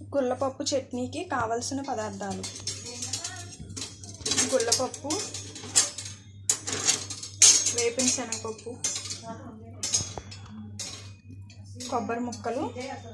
గుల్లపప్పు చట్నీకి కావలసిన పదార్థాలు గుల్లపప్పు వేపిన శనగపప్పు కొబ్బరి ముక్కలు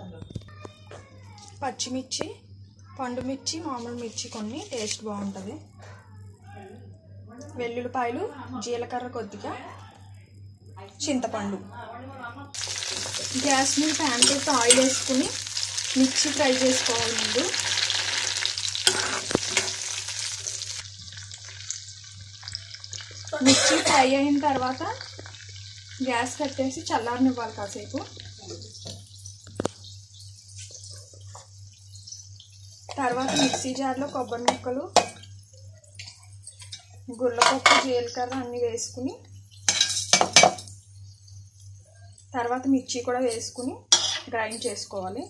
పచ్చిమిర్చి పండు మిర్చి మామూలు మిర్చి కొన్ని టేస్ట్ బాగుంటుంది వెల్లుల్లిపాయలు జీలకర్ర కొద్దిగా చింతపండు గ్యాస్ మీద ప్యాన్ పెట్టి ఆయిల్ వేసుకుని మిర్చి ఫ్రై చేసుకోవాలి ముందు మిర్చి ఫ్రై అయిన తర్వాత గ్యాస్ కట్టేసి చల్లారనివ్వాలి కాసేపు తర్వాత మిక్సీ జార్లో కొబ్బరి ముక్కలు గుల్లపప్పు జీలకర్ర అన్నీ వేసుకుని తర్వాత మిర్చి కూడా వేసుకుని గ్రైండ్ చేసుకోవాలి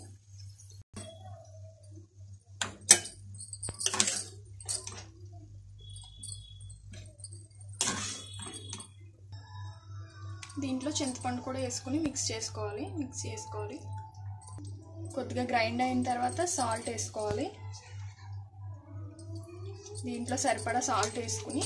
దీంట్లో చింతపండు కూడా వేసుకుని మిక్స్ చేసుకోవాలి మిక్స్ చేసుకోవాలి కొద్దిగా గ్రైండ్ అయిన తర్వాత సాల్ట్ వేసుకోవాలి దీంట్లో సరిపడా సాల్ట్ వేసుకుని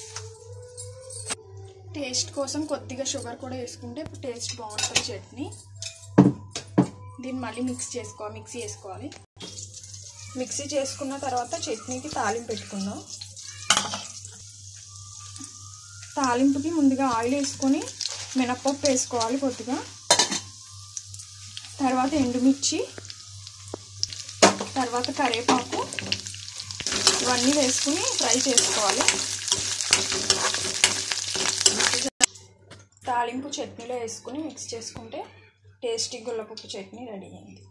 టేస్ట్ కోసం కొద్దిగా షుగర్ కూడా వేసుకుంటే టేస్ట్ బాగుంటుంది చట్నీ దీన్ని మళ్ళీ మిక్స్ చేసుకోవాలి మిక్సీ వేసుకోవాలి మిక్సీ చేసుకున్న తర్వాత చట్నీకి తాలింపు పెట్టుకుందాం తాలింపుకి ముందుగా ఆయిల్ వేసుకొని మినప్పప్పు వేసుకోవాలి కొద్దిగా తర్వాత ఎండుమిర్చి తర్వాత కరివేపాకు ఇవన్నీ వేసుకుని ఫ్రై చేసుకోవాలి తాలింపు చట్నీలో వేసుకుని మిక్స్ చేసుకుంటే టేస్టీ గుల్లపప్పు చట్నీ రెడీ అయింది